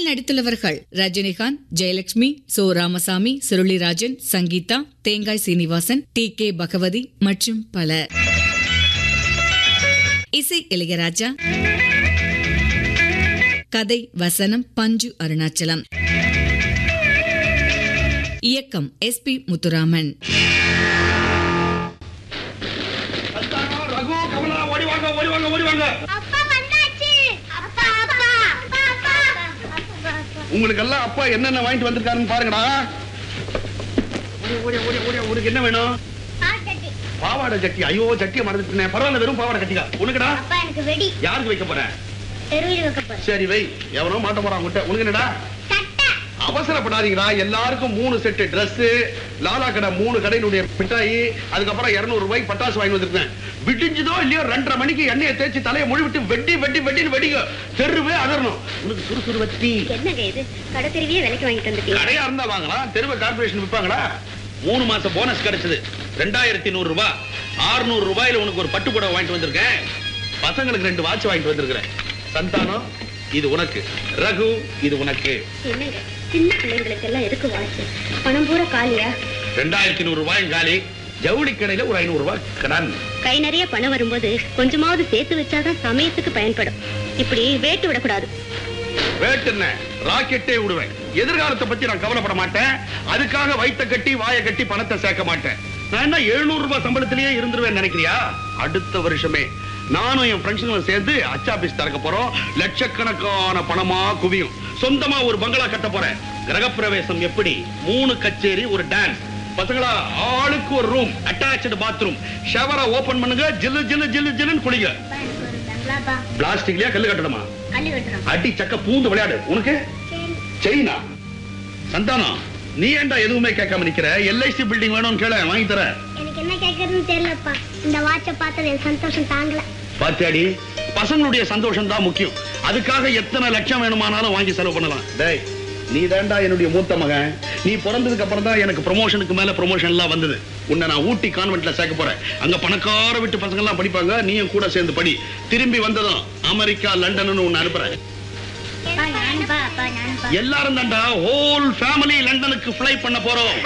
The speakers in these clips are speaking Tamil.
இதில் நடித்துள்ளவர்கள் ரஜினிகாந்த் ஜெயலட்சுமி சோ ராமசாமி சுருளிராஜன் சங்கீதா தேங்காய் சீனிவாசன் டி கே பகவதி மற்றும் பலர் இசை இளையராஜா கதை வசனம் பஞ்சு அருணாச்சலம் இயக்கம் எஸ் பி முத்துராமன் ரகு கமலா ஓடி வாங்க ஓடி வாங்க ஓடி வாங்க அப்பா வந்தாச்சு அப்பா அப்பா அப்பா அப்பா உங்களுக்கு எல்லாம் அப்பா என்னென்ன வாங்கிட்டு வந்திருக்காருன்னு பாருங்கடா ஓடி ஓடி ஓடி ஓடி உனக்கு என்ன வேணும் பாட்டட்டி பாவாடை ஜட்டி ஐயோ ஜட்டியை மறந்துட்டேன் பரவாயில்ல வெறும் பாவாடை கட்டிக்கா உனக்குடா அப்பா எனக்கு வெடி யாருக்கு வைக்க போறேன் தெருவில் வைக்க போறேன் சரி வை எவனோ மாட்ட போறான் உன்கிட்ட உனக்கு என்னடா சட்டை அவசரப்படாதீங்கடா எல்லாருக்கும் மூணு செட்டு Dress லாலா கடை மூணு கடையினுடைய மிட்டாயி அதுக்கப்புறம் 200 ரூபாய் பட்டாசு வாங்கி வந்திருக்கேன் விடிஞ்சதோ இல்லையோ ரெண்டரை மணிக்கு எண்ணெயை தேய்ச்சி தலையை மொழி விட்டு வெட்டி வெட்டி வெட்டின்னு வெடிங்க தெருவே அதரணும் உனக்கு சுறுசுறு வச்சி என்னங்க இது கடை தெருவியே விலைக்கு வாங்கிட்டு வந்துட்டீங்க கடையா இருந்தா வாங்கலாம் தெருவு கார்பரேஷன் விற்பாங்களா மூணு மாசம் போனஸ் கிடைச்சது ரெண்டாயிரத்தி நூறு ரூபாய் ஆறுநூறு ரூபாயில உனக்கு ஒரு பட்டு புடவை வாங்கிட்டு வந்திருக்கேன் பசங்களுக்கு ரெண்டு வாட்ச் வாங்கிட்டு வந்திருக்கிறேன் சந்தானம் இது உனக்கு ரகு இது உனக்கு என்னங்க சின்ன பிள்ளைங்களுக்கு எல்லாம் எதுக்கு வாட்ச் பணம் பூரா காலியா ரெண்டாயிரத்தி நூறு ரூபாய் காலி ஜவுளி கடையில ஒரு ஐநூறு ரூபாய் கடன் கை நிறைய பணம் வரும்போது கொஞ்சமாவது சேர்த்து வச்சாதான் சமயத்துக்கு பயன்படும் இப்படி வேட்டு விடக்கூடாது வேட்டு என்ன ராக்கெட்டே விடுவேன் எதிர்காலத்தை பத்தி நான் கவலைப்பட மாட்டேன் அதுக்காக வயித்த கட்டி வாயை கட்டி பணத்தை சேர்க்க மாட்டேன் நான் என்ன 700 ரூபாய் சம்பளத்திலேயே இருந்துருவேன் நினைக்கிறியா அடுத்த வருஷமே நானும் என் ஃப்ரெண்ட்ஸுங்களும் சேர்ந்து அச்சாபீஸ் திறக்க போறோம் லட்சக்கணக்கான பணமா குவியும் சொந்தமா ஒரு பங்களா கட்ட போறேன் கிரகப்பிரவேசம் எப்படி மூணு கச்சேரி ஒரு டான்ஸ் பசங்களா ஆளுக்கு ஒரு ரூம் அட்டாச்சு பாத்ரூம் ஷவரை ஓபன் பண்ணுங்க ஜில்லு ஜில்லு ஜில்லு ஜில்லுன்னு குளிங்க பிளாஸ்டிக்லயா கல்லு கட்டணுமா கல்லு கட்டுறோம் அடி சக்க பூந்து விளையாடு உனக்கு செயினா சந்தானம் நீ ஏன்டா எதுவுமே கேட்காம நிக்கிற எல்ஐசி பில்டிங் வேணும்னு கேள வாங்கி தர எனக்கு என்ன கேட்கறதுன்னு தெரியலப்பா இந்த வாட்சை பார்த்தது என் சந்தோஷம் தாங்கல பாத்தியாடி பசங்களுடைய சந்தோஷம் தான் முக்கியம் அதுக்காக எத்தனை லட்சம் வேணுமானாலும் வாங்கி செலவு பண்ணலாம் டேய் நீ தான்டா என்னுடைய மூத்த மகன் நீ பிறந்ததுக்கு அப்புறம் தான் எனக்கு ப்ரொமோஷனுக்கு மேல ப்ரொமோஷன் எல்லாம் வந்தது உன்னை நான் ஊட்டி கான்வென்ட்ல சேர்க்க போறேன் அங்க பணக்கார வீட்டு பசங்க எல்லாம் படிப்பாங்க நீயும் கூட சேர்ந்து படி திரும்பி வந்ததும் அமெரிக்கா லண்டன்னு உன்னை அனுப்புறேன் நானுப்பா அப்பா நானுப்பா எல்லாரும் தான்டா ஹோல் ஃபேமிலி லண்டனுக்கு ஃப்ளை பண்ண போறோம்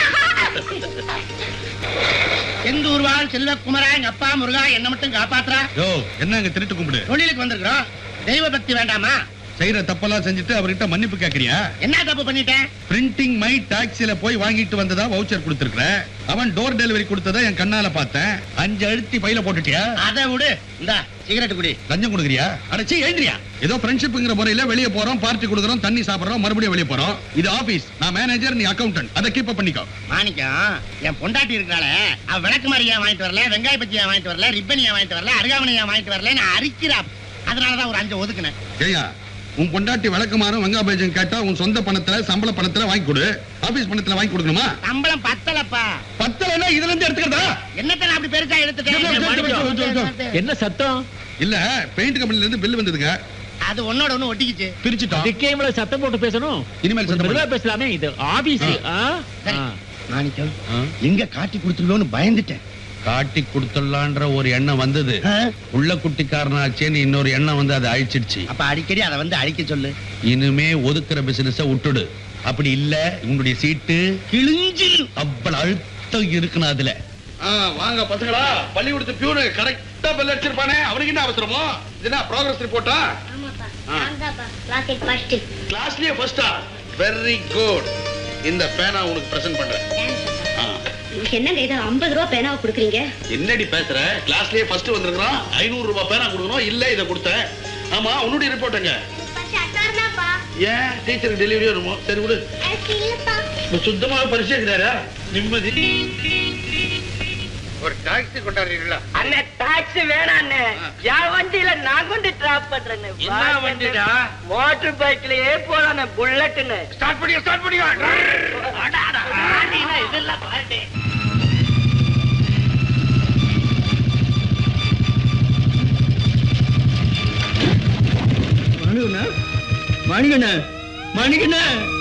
எங்க ஊர்வாள் செல்வ குமரா எங்க அப்பா முருகா என்ன மட்டும் காப்பாத்துறா யோ என்ன அங்க திருட்டு கும்பிடு தொழிலுக்கு வந்திருக்கிறோம் தெய்வ பக்தி வேண்டாமா செய்யற தப்பெல்லாம் செஞ்சுட்டு அவர்கிட்ட மன்னிப்பு கேக்குறியா என்ன தப்பு பண்ணிட்டேன் பிரிண்டிங் மை டாக்ஸில போய் வாங்கிட்டு வந்ததா வவுச்சர் கொடுத்திருக்கிற அவன் டோர் டெலிவரி கொடுத்ததை என் கண்ணால பார்த்தேன் அஞ்சு அழுத்தி பையில போட்டுட்டியா அதை விடு இந்த சிகரெட் குடி லஞ்சம் கொடுக்குறியா அடைச்சி எழுந்திரியா ஏதோ ஃப்ரெண்ட்ஷிப்ங்கிற முறையில வெளியே போறோம் பார்ட்டி கொடுக்குறோம் தண்ணி சாப்பிடுறோம் மறுபடியும் வெளியே போறோம் இது ஆபீஸ் நான் மேனேஜர் நீ அக்கௌண்டன்ட் அதை கீப் பண்ணிக்கோ மாணிக்கம் என் பொண்டாட்டி இருக்கிறாள அவ விளக்கு மாதிரி ஏன் வாங்கிட்டு வரல வெங்காய பச்சி ஏன் வாங்கிட்டு வரல ரிப்பன் ஏன் வாங்கிட்டு வரல அருகாமனை ஏன் வாங்கிட்டு வரல நான் அரிக்கிறா அதனாலதான் ஒரு அஞ்சு ஒதுக்குனேன் ஏயா உன் பொண்டாட்டி விளக்குமாறும் வெங்காய பஜன் கேட்டா உன் சொந்த பணத்துல சம்பள பணத்துல வாங்கி கொடு ஆபீஸ் பணத்துல வாங்கி கொடுக்கணுமா சம்பளம் பத்தலப்பா பத்தலைன்னா இதுல இருந்து எடுத்துக்கிறதா என்னத்த நான் அப்படி பெருசா எடுத்துட்டேன் என்ன சத்தம் இல்ல பெயிண்ட் கம்பெனில இருந்து பில் வந்ததுங்க அது ஒன்னோட ஒண்ணு ஒட்டிக்கிச்சு பிரிச்சுட்டோம் இதுக்கே இவ்வளவு சத்தம் போட்டு பேசணும் இனிமேல் சத்தம் மெதுவா போடு. பேசலாமே இது ஆபீஸ் சரி. மாணிக்கம் ஆ. எங்க காட்டி கொடுத்துருவோன்னு பயந்துட்டேன் காட்டி கொடுத்துடலான்ற ஒரு எண்ணம் வந்தது ஆ? உள்ள குட்டிக்காரனாச்சேன்னு இன்னொரு எண்ணம் வந்து அதை அழிச்சிடுச்சு அப்ப அடிக்கடி அதை வந்து அழிக்க சொல்லு இனிமே ஒதுக்குற பிசினஸ விட்டுடு அப்படி இல்ல உன்னுடைய சீட்டு கிழிஞ்சிரும் அவ்வளவு அழுத்தம் இருக்கணும் அதுல ஆ, வாங்க பசங்களா பள்ளிக்கூடத்து பியூனு கரெக்டா பெல் அடிச்சிருப்பானே அவனுக்கு என்ன அவசரமோ இது என்ன ப்ரோக்ரஸ் ரிப்போர்ட்டா ஆமாப்பா ஆ. நான் தான்ப்பா ராக்கெட் ஃபர்ஸ்ட் கிளாஸ்லயே ஃபர்ஸ்டா வெரி குட் இந்த பேனா உனக்கு பிரசன்ட் பண்றேன் ஆ. என்னங்க இது ஐம்பது ரூபா பேனாவை கொடுக்குறீங்க என்னடி பேசுற கிளாஸ்லயே ஃபர்ஸ்ட் வந்திருக்கான் ஐநூறு ரூபாய் பேனா கொடுக்கணும் இல்ல இதை கொடுத்தேன் ஆமா உன்னுடைய ரிப்போர்ட் எங்க ஏன் டீச்சருக்கு டெலிவரி வருமோ சரி விடு இப்ப சுத்தமாக பரிசு இருக்கிறாரா நிம்மதி ஒரு டாக்ஸி கொண்டாடுறீங்களா அண்ணே டாக்ஸி வேணாம் அண்ணே என் வண்டியில நான் கொண்டு டிராப் பண்றேன்னு என்ன வண்டிடா? மோட்டர் பைக்லயே போறானே புல்லட்டுன்னு ஸ்டார்ட் பண்ணியா ஸ்டார்ட் பண்ணியா இதெல்லாம் பாருடே மணிகண்ண மணிகண்ண மணிகண்ண